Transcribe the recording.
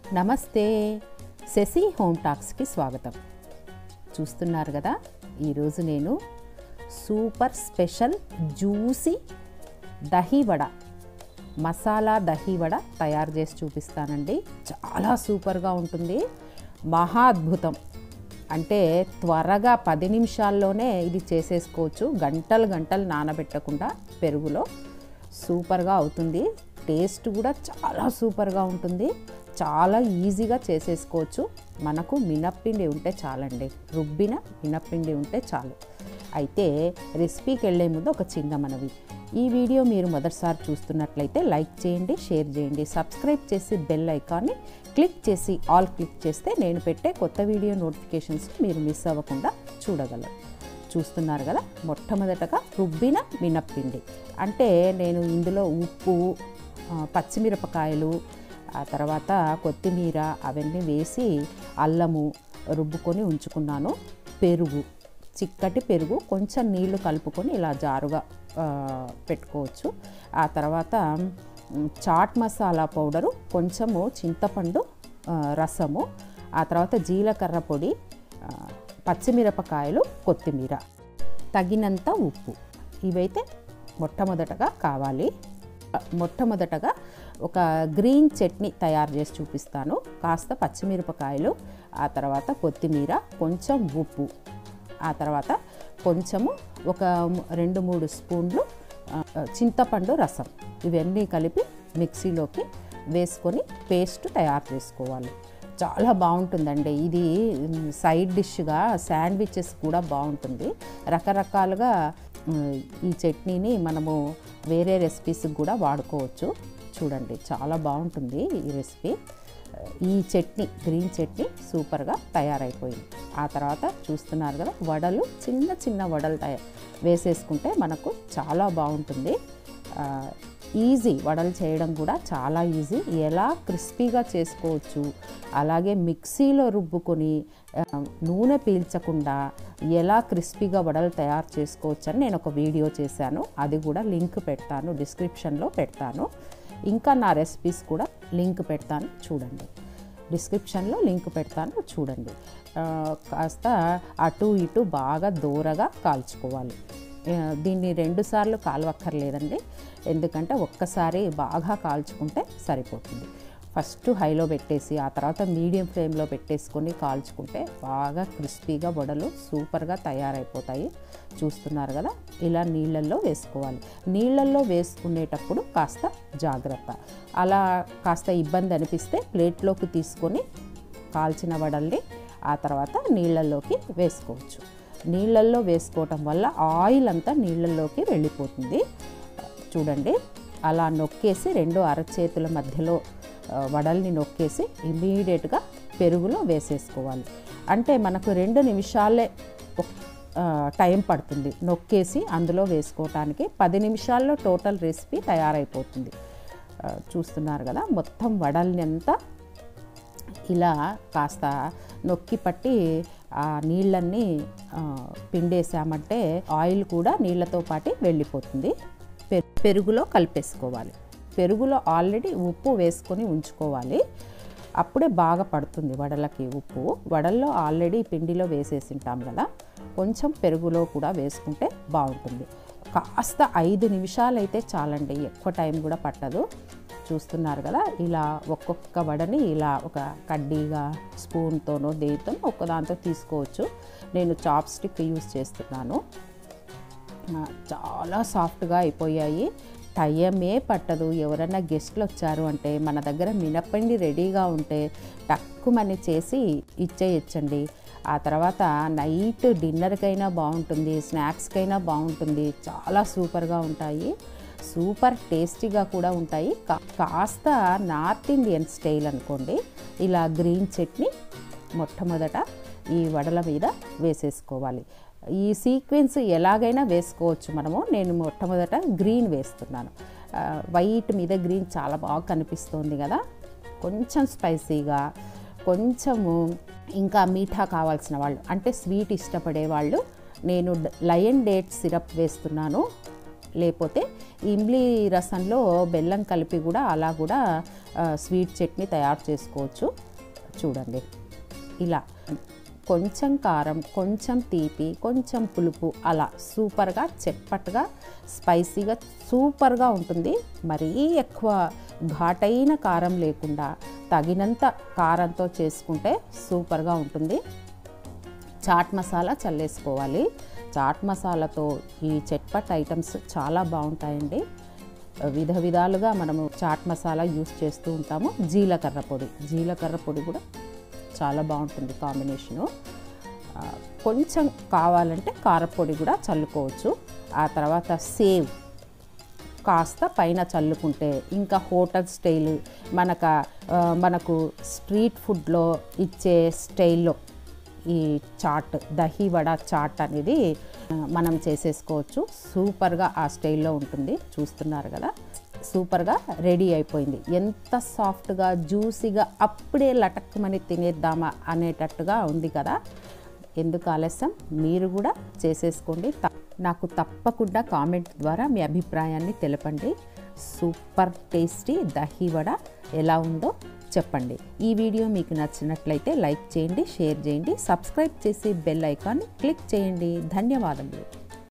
నమస్తే శశి హోమ్ టాక్స్కి స్వాగతం చూస్తున్నారు కదా ఈరోజు నేను super special juicy dahi vada masala dahi vada తయారు చేసి చూపిస్తానండి చాలా సూపర్గా ఉంటుంది మహా అద్భుతం అంటే త్వరగా పది నిమిషాల్లోనే ఇది చేసేసుకోవచ్చు గంటలు గంటలు నానబెట్టకుండా పెరుగులో సూపర్గా అవుతుంది టేస్ట్ కూడా చాలా సూపర్గా ఉంటుంది చాలా ఈజీగా చేసేసుకోవచ్చు మనకు మినప్పిండి ఉంటే చాలండి రుబ్బిన మినప్పిండి ఉంటే చాలు అయితే రెసిపీకి వెళ్ళే ముందు ఒక చిన్న మనవి ఈ వీడియో మీరు మొదటిసారి చూస్తున్నట్లయితే లైక్ చేయండి షేర్ చేయండి సబ్స్క్రైబ్ చేసి బెల్ ఐకాన్ని క్లిక్ చేసి ఆల్ క్లిక్ చేస్తే నేను పెట్టే కొత్త వీడియో నోటిఫికేషన్స్ మీరు మిస్ అవ్వకుండా చూడగలరు చూస్తున్నారు కదా మొట్టమొదటగా రుబ్బిన మినప్పిండి అంటే నేను ఇందులో ఉప్పు ఆ, పచ్చిమిరపకాయలు ఆ తర్వాత కొత్తిమీర అవన్నీ వేసి అల్లము రుబ్బుకొని ఉంచుకున్నాను పెరుగు చిక్కటి పెరుగు కొంచెం నీళ్లు కలుపుకొని ఇలా జారుగా ఆ, పెట్టుకోవచ్చు ఆ తర్వాత మ్, చాట్ మసాలా పౌడరు కొంచెము చింతపండు ఆ, రసము ఆ తర్వాత జీలకర్ర పొడి ఆ, పచ్చిమిరపకాయలు కొత్తిమీర తగినంత ఉప్పు ఇవైతే మొట్టమొదటగా కావాలి మొట్టమొదటగా ఒక గ్రీన్ చట్నీ తయారు చేసి చూపిస్తాను కాస్త పచ్చిమిరపకాయలు ఆ తర్వాత కొత్తిమీర కొంచెం ఉప్పు ఆ తర్వాత కొంచెము ఒక ము- రెండు మూడు స్పూన్లు ఆ, చింతపండు రసం ఇవన్నీ కలిపి మిక్సీలోకి వేసుకొని పేస్ట్ తయారు చేసుకోవాలి చాలా బాగుంటుందండి ఇది మ్, సైడ్ డిష్గా శాండ్విచెస్ కూడా బాగుంటుంది రకరకాలుగా మ్, ఈ చట్నీని మనము వేరే రెసిపీస్కి కూడా వాడుకోవచ్చు చూడండి చాలా బాగుంటుంది ఈ రెసిపీ ఈ చట్నీ గ్రీన్ చట్నీ సూపర్గా తయారైపోయింది ఆ తర్వాత చూస్తున్నారు కదా వడలు చిన్న చిన్న వడలు తయారు వేసేసుకుంటే మనకు చాలా బాగుంటుంది ఆ, ఈజీ వడలు చేయడం కూడా చాలా ఈజీ ఎలా క్రిస్పీగా చేసుకోవచ్చు అలాగే మిక్సీలో రుబ్బుకొని ఆ, నూనె పీల్చకుండా ఎలా క్రిస్పీగా వడలు తయారు చేసుకోవచ్చు అని నేను ఒక వీడియో చేశాను అది కూడా లింక్ పెడతాను డిస్క్రిప్షన్లో పెడతాను ఇంకా నా రెసిపీస్ కూడా లింక్ పెడతాను చూడండి డిస్క్రిప్షన్లో లింక్ పెడతాను చూడండి ఆ, కాస్త అటు ఇటు బాగా దూరగా కాల్చుకోవాలి ఆ, దీన్ని రెండుసార్లు కాలవక్కర్లేదండి ఎందుకంటే ఒక్కసారి బాగా కాల్చుకుంటే సరిపోతుంది ఫస్ట్ హైలో పెట్టేసి ఆ తర్వాత మీడియం ఫ్లేమ్లో పెట్టేసుకొని కాల్చుకుంటే బాగా క్రిస్పీగా వడలు సూపర్గా తయారైపోతాయి చూస్తున్నారు కదా ఇలా నీళ్ళల్లో వేసుకోవాలి నీళ్ళల్లో వేసుకునేటప్పుడు కాస్త జాగ్రత్త అలా కాస్త ఇబ్బంది అనిపిస్తే ప్లేట్లోకి తీసుకొని కాల్చిన వడల్ని ఆ తర్వాత నీళ్ళల్లోకి వేసుకోవచ్చు నీళ్ళల్లో వేసుకోవటం వల్ల ఆయిల్ అంతా నీళ్ళల్లోకి వెళ్ళిపోతుంది చూడండి అలా నొక్కేసి రెండు అరచేతుల మధ్యలో ఆ, వడల్ని నొక్కేసి ఇమీడియట్గా పెరుగులో వేసేసుకోవాలి అంటే మనకు రెండు నిమిషాలే ఒక- ఆ, టైం పడుతుంది నొక్కేసి అందులో వేసుకోవటానికి పది నిమిషాల్లో టోటల్ రెసిపీ తయారైపోతుంది ఆ, చూస్తున్నారు కదా మొత్తం వడల్ని అంతా ఇలా కాస్త నొక్కి పట్టి ఆ నీళ్ళన్నీ ఆ, పిండేసామంటే ఆయిల్ కూడా నీళ్ళతో పాటు వెళ్ళిపోతుంది పె- పెరుగులో కలిపేసుకోవాలి పెరుగులో ఆల్రెడీ ఉప్పు వేసుకొని ఉంచుకోవాలి అప్పుడే బాగా పడుతుంది వడలకి ఉప్పు వడల్లో ఆల్రెడీ పిండిలో వేసేసి ఉంటాం కదా కొంచెం పెరుగులో కూడా వేసుకుంటే బాగుంటుంది కాస్త ఐదు నిమిషాలు అయితే చాలండి ఎక్కువ టైం కూడా పట్టదు చూస్తున్నారు కదా ఇలా ఒక్కొక్క వడని ఇలా ఒక కడ్డీగా స్పూన్తోనో దేనితో ఒక్కదాంతో తీసుకోవచ్చు నేను చాప్ స్టిక్ యూస్ చేస్తున్నాను ఆ, చాలా సాఫ్ట్గా అయిపోయాయి టైమే పట్టదు ఎవరైనా గెస్ట్లు వచ్చారు అంటే మన దగ్గర మినప్పిండి రెడీగా ఉంటే తక్కువని చేసి ఇచ్చేయచ్చండి ఆ తర్వాత నైట్ డిన్నర్కైనా బాగుంటుంది స్నాక్స్కైనా బాగుంటుంది చాలా సూపర్గా ఉంటాయి సూపర్ టేస్టీగా కూడా ఉంటాయి కా- కాస్త నార్త్ ఇండియన్ స్టైల్ అనుకోండి ఇలా గ్రీన్ చట్నీ మొట్టమొదట ఈ వడల మీద వేసేసుకోవాలి ఈ సీక్వెన్స్ ఎలాగైనా వేసుకోవచ్చు మనము నేను మొట్టమొదట గ్రీన్ వేస్తున్నాను ఆ, వైట్ మీద గ్రీన్ చాలా బాగా కనిపిస్తుంది కదా కొంచెం స్పైసీగా కొంచెము ఇంకా మీఠా కావాల్సిన వాళ్ళు అంటే స్వీట్ ఇష్టపడే వాళ్ళు నేను డ- లయన్ డేట్ సిరప్ వేస్తున్నాను లేకపోతే ఇమ్లీ రసంలో బెల్లం కలిపి కూడా అలా కూడా ఆ, స్వీట్ చట్నీ తయారు చేసుకోవచ్చు చూడండి ఇలా కొంచెం కారం కొంచెం తీపి కొంచెం పులుపు అలా సూపర్గా చెప్పట్టుగా స్పైసీగా సూపర్గా ఉంటుంది మరీ ఎక్కువ ఘాటైన కారం లేకుండా తగినంత కారంతో చేసుకుంటే సూపర్గా ఉంటుంది చాట్ మసాలా చల్లేసుకోవాలి చాట్ మసాలాతో ఈ చట్పట్ ఐటమ్స్ చాలా బాగుంటాయండి విధ విధాలుగా మనము చాట్ మసాలా యూస్ చేస్తూ ఉంటాము జీలకర్ర పొడి జీలకర్ర పొడి కూడా చాలా బాగుంటుంది కాంబినేషను ఆ, కొంచెం కావాలంటే కారపొడి కూడా చల్లుకోవచ్చు ఆ తర్వాత సేవ్ కాస్త పైన చల్లుకుంటే ఇంకా హోటల్ స్టైల్ మనక ఆ, మనకు స్ట్రీట్ ఫుడ్లో ఇచ్చే స్టైల్లో ఈ చాట్ దహీ వడ చాట్ అనేది ఆ, మనం చేసేసుకోవచ్చు సూపర్గా ఆ స్టైల్లో ఉంటుంది చూస్తున్నారు కదా సూపర్గా రెడీ అయిపోయింది ఎంత సాఫ్ట్గా జ్యూసీగా అప్పుడే లటక్కుమని తినేద్దామా అనేటట్టుగా ఉంది కదా ఎందుకు ఆలస్యం మీరు కూడా చేసేసుకోండి త- నాకు తప్పకుండా కామెంట్ ద్వారా మీ అభిప్రాయాన్ని తెలపండి సూపర్ టేస్టీ దహీ వడ ఎలా ఉందో చెప్పండి ఈ వీడియో మీకు నచ్చినట్లయితే లైక్ చేయండి షేర్ చేయండి సబ్స్క్రైబ్ చేసి బెల్ ఐకాన్ క్లిక్ చేయండి ధన్యవాదములు